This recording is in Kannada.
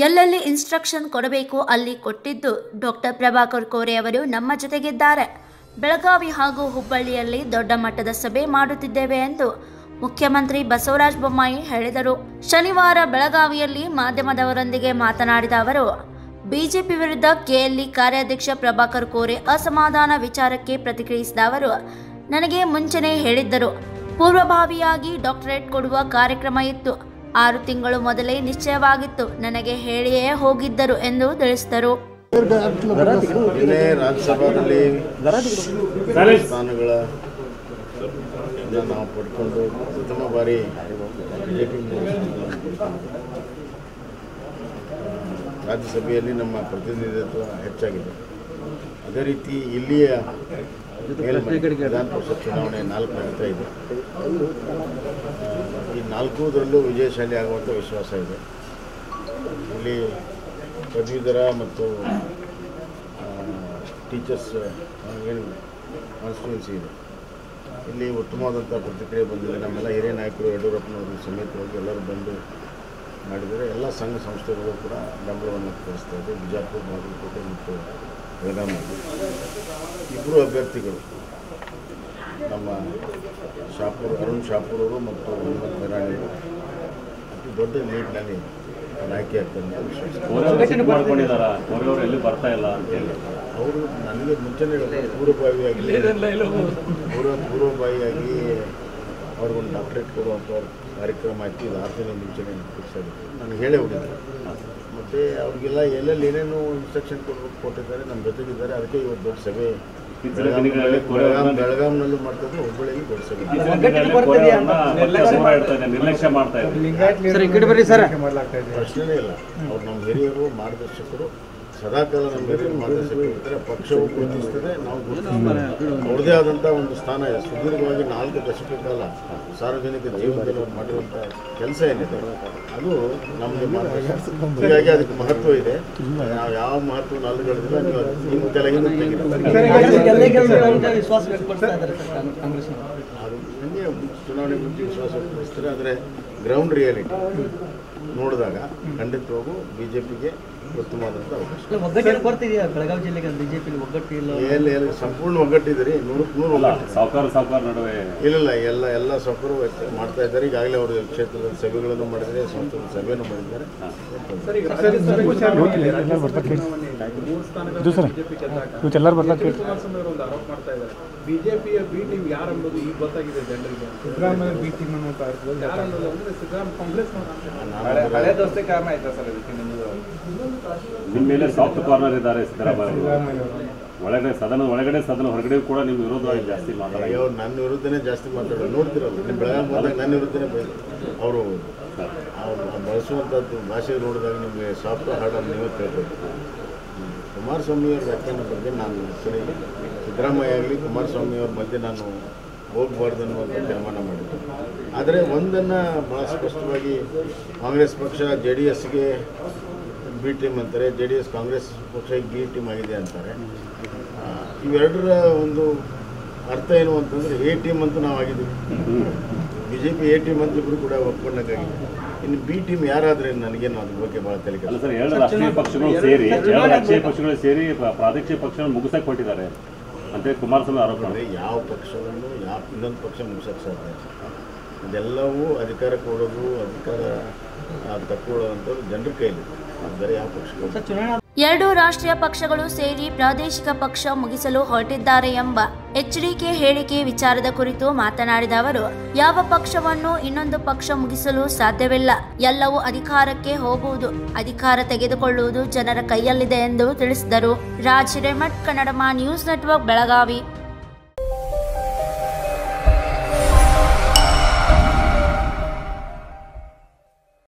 ಎಲ್ಲೆಲ್ಲಿ ಇನ್ಸ್ಟ್ರಕ್ಷನ್ ಕೊಡಬೇಕು ಅಲ್ಲಿ ಕೊಟ್ಟಿದ್ದು ಡಾಕ್ಟರ್ ಪ್ರಭಾಕರ್ ಕೋರೆ ಅವರು ನಮ್ಮ ಜೊತೆಗಿದ್ದಾರೆ ಬೆಳಗಾವಿ ಹಾಗೂ ಹುಬ್ಬಳ್ಳಿಯಲ್ಲಿ ದೊಡ್ಡ ಮಟ್ಟದ ಸಭೆ ಮಾಡುತ್ತಿದ್ದೇವೆ ಎಂದು ಮುಖ್ಯಮಂತ್ರಿ ಬಸವರಾಜ ಬೊಮ್ಮಾಯಿ ಹೇಳಿದರು ಶನಿವಾರ ಬೆಳಗಾವಿಯಲ್ಲಿ ಮಾಧ್ಯಮದವರೊಂದಿಗೆ ಮಾತನಾಡಿದ ಅವರು ಬಿಜೆಪಿ ವಿರುದ್ಧ ಕೆಎಲ್ಇ ಕಾರ್ಯಾಧ್ಯಕ್ಷ ಪ್ರಭಾಕರ್ ಕೋರೆ ಅಸಮಾಧಾನ ವಿಚಾರಕ್ಕೆ ಪ್ರತಿಕ್ರಿಯಿಸಿದ ಅವರು ನನಗೆ ಮುಂಚೆನೇ ಹೇಳಿದ್ದರು ಪೂರ್ವಭಾವಿಯಾಗಿ ಡಾಕ್ಟರೇಟ್ ಕೊಡುವ ಕಾರ್ಯಕ್ರಮ ಇತ್ತು ಆರು ತಿಂಗಳು ಮೊದಲೇ ನಿಶ್ಚಯವಾಗಿತ್ತು ನನಗೆ ಹೇಳಿಯೇ ಹೋಗಿದ್ದರು ಎಂದು ತಿಳಿಸಿದರು ನಿನ್ನೆ ರಾಜ್ಯಸಭಾದಲ್ಲಿ ಸ್ಥಾನಗಳ ಎಲ್ಲ ನಾವು ಪಡ್ಕೊಂಡು ಪ್ರಥಮ ಬಾರಿ ಬಿ ಜೆ ಪಿ ರಾಜ್ಯಸಭೆಯಲ್ಲಿ ನಮ್ಮ ಪ್ರತಿನಿಧಿತ್ವ ಹೆಚ್ಚಾಗಿದೆ ಅದೇ ರೀತಿ ಇಲ್ಲಿಯ ಮೇಲ್ಮನೆ ವಿಧಾನ ಪರಿಷತ್ ಚುನಾವಣೆ ನಾಲ್ಕು ನಡೀತಾ ಇದೆ ಆ, ಈ ನಾಲ್ಕೂದರಲ್ಲೂ ವಿಜಯಶಾಲಿ ಆಗುವಂಥ ವಿಶ್ವಾಸ ಇದೆ ಇಲ್ಲಿ ಪದವೀಧರ ಮತ್ತು ಟೀಚರ್ಸ್ ಏನು ಕಾನ್ಸ್ಟಿಟ್ಯೂನ್ಸಿ ಇದೆ ಇಲ್ಲಿ ಉತ್ತಮವಾದಂಥ ಪ್ರತಿಕ್ರಿಯೆ ಬಂದಿದೆ ನಮ್ಮೆಲ್ಲ ಹಿರಿಯ ನಾಯಕರು ಯಡಿಯೂರಪ್ಪನವರು ಸಮೇತವಾಗಿ ಎಲ್ಲರೂ ಬಂದು ಮಾಡಿದರೆ ಎಲ್ಲ ಸಂಘ ಸಂಸ್ಥೆಗಳು ಕೂಡ ಬೆಂಬಲವನ್ನು ತೋರಿಸ್ತಾ ಇದೆ ಬಿಜಾಪುರ ಬಾಗಲಕೋಟೆ ಮತ್ತು ಬೆಳಗಾವಿಯಲ್ಲಿ ಇಬ್ಬರು ಅಭ್ಯರ್ಥಿಗಳು ನಮ್ಮ ಶಾಪುರ್ ಅರುಣ್ ಶಾಪುರ್ ಅವರು ಮತ್ತು ಹನುಮಂತ್ ಮೇರಾಣಿಯವರು ಅತಿ ದೊಡ್ಡ ಲೀಡ್ನಲ್ಲಿ ಆಯ್ಕೆ ಆಗ್ತಾರೆ ಅಂತ ವಿಶ್ವಾಸ ಸಿಟ್ಟು ಮಾಡ್ಕೊಂಡಿದಾರ ಅವ್ರವ್ರು ಎಲ್ಲಿ ಬರ್ತಾ ಇಲ್ಲ ಅಂತ ಹೇಳಿ ಅವರು ನನಗೆ ಮುಂಚೆನೇ ಹೇಳಿದ್ರು, ಪೂರ್ವಭಾವಿಯಾಗಿ ಪೂರ್ವ ಪೂರ್ವಭಾವಿಯಾಗಿ ಅವ್ರಿಗೊಂದು ಡಾಕ್ಟ್ರೇಟ್ ಕೊಡುವಂಥ ಕಾರ್ಯಕ್ರಮ ಆಯ್ತು ಇದು ಆರು ದಿನ ಮುಂಚೆನೇ ಫಿಕ್ಸ್ ಆಗಿತ್ತು ನನಗೆ ಹೇಳೇ ಹೋಗಿದ್ದೆ ಮತ್ತು ಅವ್ರಿಗೆಲ್ಲ ಎಲ್ಲೆಲ್ಲಿ ಏನೇನು ಇನ್ಸ್ಟ್ರಕ್ಷನ್ ಕೊಡ್ಬೇಕು ಕೊಟ್ಟಿದ್ದಾರೆ ನಮ್ಮ ಜೊತೆಗಿದ್ದಾರೆ ಅದಕ್ಕೆ ಇವತ್ತು ದೊಡ್ಡ ಸಭೆ ಇತ್ತೀಚಿನ ದಿನಗಳಲ್ಲಿ ಬೆಳಗಾಂ ಬೆಳಗಾಂನಲ್ಲೂ ಮಾಡ್ತಿದ್ರು ಹುಬ್ಬಳ್ಳಿಯಲ್ಲಿ ದೊಡ್ಡ ಸಭೆ ಇತ್ತೀಚಿನ ದಿನಗಳಲ್ಲಿ ಕೋರೆಯವ್ರನ್ನ ಮತ್ತೆ ದೂರ ಇಡ್ತಾ ಇದೆ ನಿರ್ಲಕ್ಷ್ಯ ಮಾಡ್ತಾ ಇದೆ ಸರ್ ಈ ಕಡೆ ಬರ್ರಿ ಸರ್ ಪ್ರಶ್ನೆನೇ ಇಲ್ಲ ಅವ್ರು ನಮ್ಮ ಹಿರಿಯರು ಮಾರ್ಗದರ್ಶಕರು ಸದಾಕಾಲ ನಮ್ಮ ಹಿರಿಯರು ಮಾರ್ಗದರ್ಶಕರು ಇರ್ತಾರೆ ಪಕ್ಷವು ಗುರುತಿಸ್ತದೆ ನಾವು ಗುರುತಿಸ್ತೇವೆ ಅವ್ರದ್ದೇ ಆದಂಥ ಒಂದು ಸ್ಥಾನ ಇದೆ ಸುದೀರ್ಘವಾಗಿ ನಾಲ್ಕು ದಶಕ ಕಾಲ ಸಾರ್ವಜನಿಕ ಜೀವನದಲ್ಲಿ ಅವ್ರು ಮಾಡಿರುವಂಥ ಕೆಲಸ ಏನಿದೆ ಅದು ನಮಗೆ ಮಾರ್ಗದರ್ಶಕ ಹೀಗಾಗಿ ಅದಕ್ಕೆ ಮಹತ್ವ ಇದೆ ನಾವು ಯಾವ ಮಹತ್ವವನ್ನು ಅಲ್ಲಗಳಿಲ್ಲ ನೀವು ಅದು ನಿಮ್ಮ ತಲೆಗಿಂದ ತೆಗಿರಿ ವಿಶ್ವಾಸ ವ್ಯಕ್ತಪಡಿಸ್ತಾ ಇದ್ದಾರೆ ಸರ್ ಕಾಂಗ್ರೆಸ್ ಅದು ನನಗೆ ಚುನಾವಣೆ ಮುಂಚೆ ವಿಶ್ವಾಸ ವ್ಯಕ್ತಪಡಿಸ್ತಾರೆ ಆದರೆ ಗ್ರೌಂಡ್ ರಿಯಾಲಿಟಿ ನೋಡಿದಾಗ ಖಂಡಿತವಾಗೂ ಬಿ ಜೆ ಪಿಗೆ ಉತ್ತಮವಾದಂಥ ಅವಕಾಶ ಒಗ್ಗಟ್ಟಿನ ಬರ್ತಿದೆಯಾ ಬೆಳಗಾವಿ ಜಿಲ್ಲೆಗೆ ಬಿಜೆಪಿ ಒಗ್ಗಟ್ಟು ಇಲ್ಲ ಎಲ್ಲಿ ಎಲ್ಲಿ ಸಂಪೂರ್ಣ ಒಗ್ಗಟ್ಟಿದ್ದೀರಿ ನೂರಕ್ಕೆ ನೂರು ಅಲ್ಲ ಒಗ್ಗಟ್ಟು ಸಾವುಕಾರ ಸಾವುಕಾರ ನಡುವೆ ಇಲ್ಲ ಎಲ್ಲ ಎಲ್ಲ ಸೌಕರ್ಯ ಮಾಡ್ತಾ ಇದ್ದಾರೆ ಈಗಾಗಲೇ ಅವರು ಕ್ಷೇತ್ರದ ಸಭೆಗಳನ್ನು ಮಾಡಿದ್ದಾರೆ ಸಂಸ್ಥೆಗಳ ಸಭೆಯನ್ನು ಮಾಡಿದ್ದಾರೆ ಇದು ಸರ್ ಇವತ್ತೆಲ್ಲರೂ ಬರ್ತಾರೆ ಕೇಳಿ ಕುಮಾರಸ್ವಾಮಿ ಅವರು ಒಂದು ಆರೋಪ ಮಾಡ್ತಾ ಇದ್ದಾರೆ ಬಿಜೆಪಿಯ ಬಿ ಟೀಮ್ ಯಾರು ಅನ್ನೋದು ಈಗ ಗೊತ್ತಾಗಿದೆ ಜನರಿಗೆ ಸಿದ್ದರಾಮಯ್ಯ ಬಿ ಟೀಮ್ ಯಾರು ಅನ್ನೋದು ಅಂದ್ರೆ ಸಿದ್ದರಾಮಯ್ಯ ಕಾಂಗ್ರೆಸ್ ನಾನು ದೋಸ್ತಿ ಕಾರಣ ಆಯ್ತಾ ಸರ್ ಇದಕ್ಕೆ ನಿಮ್ಮದು ನಿಮ್ಮ ಮೇಲೆ ಸಾಫ್ಟ್ ಕಾರ್ನರ್ ಇದ್ದಾರೆ ಸಿದ್ದರಾಮಯ್ಯ ಅವರು. ಒಳಗಡೆ ಸದನ ಒಳಗಡೆ ಸದನ ಹೊರಗಡೆ ಕೂಡ ನಿಮ್ಮ ವಿರೋಧವಾಗಿ ಜಾಸ್ತಿ ಮಾತಾಡಿ ಅಯ್ಯೋ ನನ್ನ ವಿರುದ್ಧನೇ ಜಾಸ್ತಿ ಮಾತಾಡೋದು ನೋಡ್ತಿರಲ್ಲ ನಿಮ್ಮ ಬೆಳಗಾವಿ ಬಂದಾಗ ನನ್ನ ವಿರುದ್ಧನೇ ಬೈ- ಅವರು ಅವ್ರು ಬಳಸುವಂಥದ್ದು ಭಾಷೆ ನೋಡಿದಾಗ ನಿಮಗೆ ಸಾಫ್ಟ್ ಹಾರ್ಡನ್ನು ನೀವೇ ತಿಳ್ಬೇಕು ಹ್ಮ್. ಕುಮಾರಸ್ವಾಮಿ ಅವ್ರ ವ್ಯಾಖ್ಯಾನ ಬಗ್ಗೆ ನಾನು ಆ್ಯಕ್ಚುಲಿ ಸಿದ್ದರಾಮಯ್ಯ ಆಗಲಿ ಕುಮಾರಸ್ವಾಮಿ ಅವ್ರ ಮಧ್ಯೆ ನಾನು ಹೋಗಬಾರ್ದು ಅನ್ನುವಂಥ ತೀರ್ಮಾನ ಮಾಡಿದ್ದೆ ಆದರೆ ಒಂದನ್ನು ಭಾಳ ಸ್ಪಷ್ಟವಾಗಿ ಕಾಂಗ್ರೆಸ್ ಪಕ್ಷ ಜೆ ಡಿ ಎಸ್ಗೆ ಬಿ ಟೀಮ್ ಅಂತಾರೆ ಜೆ ಡಿ ಎಸ್ ಕಾಂಗ್ರೆಸ್ ಪಕ್ಷ ಬಿ ಟೀಮ್ ಆಗಿದೆ ಅಂತಾರೆ ಆ, ಇವೆರಡರ ಒಂದು ಅರ್ಥ ಏನು ಅಂತಂದರೆ ಎ ಟೀಮ್ ಅಂತ ನಾವು ಆಗಿದ್ದೀವಿ B J P A team ಅಂತ ಇಬ್ಬರು ಕೂಡ ಒಪ್ಕೊಂಡಾಗಿದೆ ಇನ್ನು ಬಿ ಟೀಮ್ ಯಾರಾದ್ರೆ ನನಗೇನು ಅದ್ರ ಬಗ್ಗೆ ಭಾಳ ತಲೆ ಅಲ್ಲ ಸರ್ ಎರಡು ರಾಷ್ಟ್ರೀಯ ಪಕ್ಷಗಳು ಸೇರಿ ಎರಡು ರಾಷ್ಟ್ರೀಯ ಪಕ್ಷಗಳು ಸೇರಿ ಪ್ರ- ಪ್ರಾದೇಶಿಕ ಪಕ್ಷಗಳನ್ನು ಮುಗಿಸಕ್ಕೆ ಕೊಟ್ಟಿದ್ದಾರೆ ಅಂತೇಳಿ ಕುಮಾರಸ್ವಾಮಿ ಆರೋಪ ಅಂದರೆ ಮಾಡಿದ್ದಾರೆ ಯಾವ ಪಕ್ಷವನ್ನು ಯಾವ ಇನ್ನೊಂದು ಪಕ್ಷ ಮುಗಿಸೋಕ್ಕೆ ಸಾಧ್ಯ ಇಲ್ಲ. ಇದೆಲ್ಲವೂ ಅಧಿಕಾರ ಕೊಡೋದು ಅಧಿಕಾರ ಆ, ತಕ್ಕೊಳ್ಳೋವಂಥದ್ದು ಜನರ ಕೈಲಿ ಅದು ಬೇರೆ ಯಾವ ಪಕ್ಷಗಳು ಸರ್ ಚುನಾವಣಾ ಎರಡು ರಾಷ್ಟ್ರೀಯ ಪಕ್ಷಗಳು ಸೇರಿ ಪ್ರಾದೇಶಿಕ ಪಕ್ಷ ಮುಗಿಸಲು ಹೊರಟಿದ್ದಾರೆ ಎಂಬ ಎಚ್ಡಿಕೆ ಹೇಳಿಕೆ ವಿಚಾರದ ಕುರಿತು ಮಾತನಾಡಿದ ಅವರು ಯಾವ ಪಕ್ಷವನ್ನು ಇನ್ನೊಂದು ಪಕ್ಷ ಮುಗಿಸಲು ಸಾಧ್ಯವಿಲ್ಲ ಎಲ್ಲವೂ ಅಧಿಕಾರಕ್ಕೆ ಹೋಗುವುದು ಅಧಿಕಾರ ತೆಗೆದುಕೊಳ್ಳುವುದು ಜನರ ಕೈಯಲ್ಲಿದೆ ಎಂದು ತಿಳಿಸಿದರು ರಾಜ್ ಹಿರೇಮಠ್ ಕನ್ನಡಮ ನ್ಯೂಸ್ ನೆಟ್ವರ್ಕ್ ಬೆಳಗಾವಿ